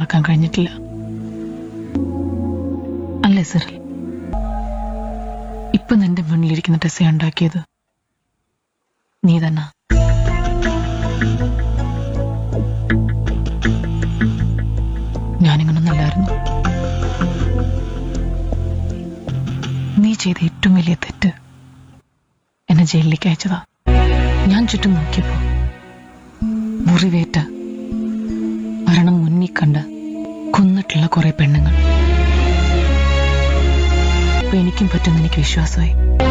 മറക്കാൻ കഴിഞ്ഞിട്ടില്ല അല്ലേ സിറിൽ ഇപ്പൊ നിന്റെ മുന്നിലിരിക്കുന്ന ടെസ്സ ഉണ്ടാക്കിയത് നീ തന്നെ ഞാനിങ്ങനൊന്നല്ലായിരുന്നു നീ ചെയ്ത ഏറ്റവും വലിയ തെറ്റ് എന്നെ ജയിലിലേക്ക് അയച്ചതാ ഞാൻ ചുറ്റും നോക്കിയപ്പോ മുറിവേറ്റ മരണം മുന്നിൽ കണ്ട് കൊന്നിട്ടുള്ള കുറെ പെണ്ണുങ്ങൾ ഇപ്പൊ എനിക്കും പറ്റുമെന്ന് എനിക്ക് വിശ്വാസമായി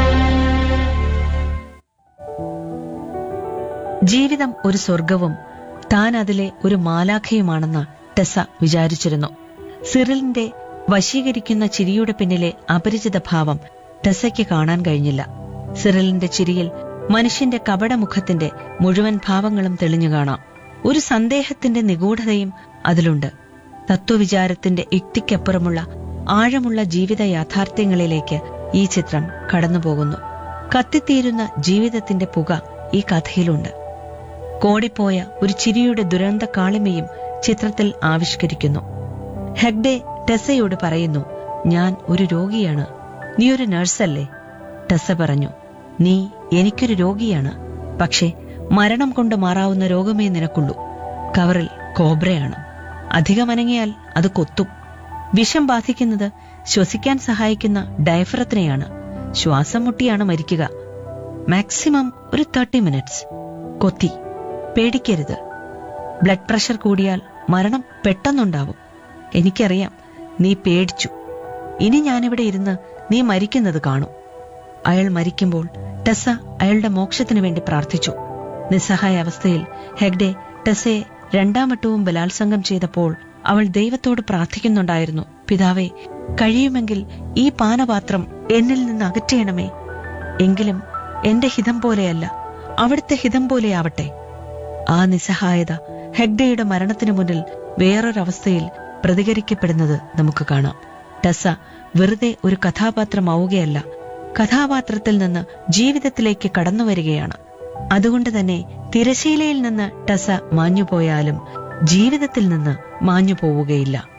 ജീവിതം ഒരു സ്വർഗവും താൻ അതിലെ ഒരു മാലാഖയുമാണെന്ന് ടെസ വിചാരിച്ചിരുന്നു സിറിലിന്റെ വശീകരിക്കുന്ന ചിരിയുടെ പിന്നിലെ അപരിചിത ഭാവം ടെസയ്ക്ക് കാണാൻ കഴിഞ്ഞില്ല സിറിലിന്റെ ചിരിയിൽ മനുഷ്യന്റെ കപടമുഖത്തിന്റെ മുഴുവൻ ഭാവങ്ങളും തെളിഞ്ഞു കാണാം ഒരു സന്ദേഹത്തിന്റെ നിഗൂഢതയും അതിലുണ്ട് തത്വവിചാരത്തിന്റെ യുക്തിക്കപ്പുറമുള്ള ആഴമുള്ള ജീവിത യാഥാർത്ഥ്യങ്ങളിലേക്ക് ഈ ചിത്രം കടന്നുപോകുന്നു കത്തിത്തീരുന്ന ജീവിതത്തിന്റെ പുക ഈ കഥയിലുണ്ട് കോടിപ്പോയ ഒരു ചിരിയുടെ ദുരന്ത കാളിമയും ചിത്രത്തിൽ ആവിഷ്കരിക്കുന്നു ഹെഗ്ഡെ ടെസയോട് പറയുന്നു ഞാൻ ഒരു രോഗിയാണ് നീ ഒരു നഴ്സല്ലേ ടെസ പറഞ്ഞു നീ എനിക്കൊരു രോഗിയാണ് പക്ഷേ മരണം കൊണ്ട് മാറാവുന്ന രോഗമേ നിനക്കുള്ളൂ കവറിൽ കോബ്രയാണ് അധികമനങ്ങിയാൽ അത് കൊത്തും വിഷം ബാധിക്കുന്നത് ശ്വസിക്കാൻ സഹായിക്കുന്ന ഡയഫ്രത്തിനെയാണ് ശ്വാസം മുട്ടിയാണ് മരിക്കുക മാക്സിമം ഒരു തേർട്ടി മിനിറ്റ്സ് കൊത്തി പേടിക്കരുത് ബ്ലഡ് പ്രഷർ കൂടിയാൽ മരണം പെട്ടെന്നുണ്ടാവും എനിക്കറിയാം നീ പേടിച്ചു ഇനി ഞാനിവിടെ ഇരുന്ന് നീ മരിക്കുന്നത് കാണും അയാൾ മരിക്കുമ്പോൾ ടെസ അയാളുടെ മോക്ഷത്തിനു വേണ്ടി പ്രാർത്ഥിച്ചു നിസ്സഹായ അവസ്ഥയിൽ ഹെഗ്ഡെ ടെസയെ രണ്ടാം വട്ടവും ബലാത്സംഗം ചെയ്തപ്പോൾ അവൾ ദൈവത്തോട് പ്രാർത്ഥിക്കുന്നുണ്ടായിരുന്നു പിതാവേ കഴിയുമെങ്കിൽ ഈ പാനപാത്രം എന്നിൽ നിന്ന് അകറ്റണമേ എങ്കിലും എന്റെ ഹിതം പോലെയല്ല അവിടുത്തെ ഹിതം പോലെയാവട്ടെ ആ നിസ്സഹായത ഹെഗ്ഡയുടെ മരണത്തിനു മുന്നിൽ വേറൊരവസ്ഥയിൽ പ്രതികരിക്കപ്പെടുന്നത് നമുക്ക് കാണാം ടെസ വെറുതെ ഒരു കഥാപാത്രമാവുകയല്ല കഥാപാത്രത്തിൽ നിന്ന് ജീവിതത്തിലേക്ക് കടന്നുവരികയാണ് അതുകൊണ്ട് തന്നെ തിരശീലയിൽ നിന്ന് ടെസ മാഞ്ഞുപോയാലും ജീവിതത്തിൽ നിന്ന് മാഞ്ഞു പോവുകയില്ല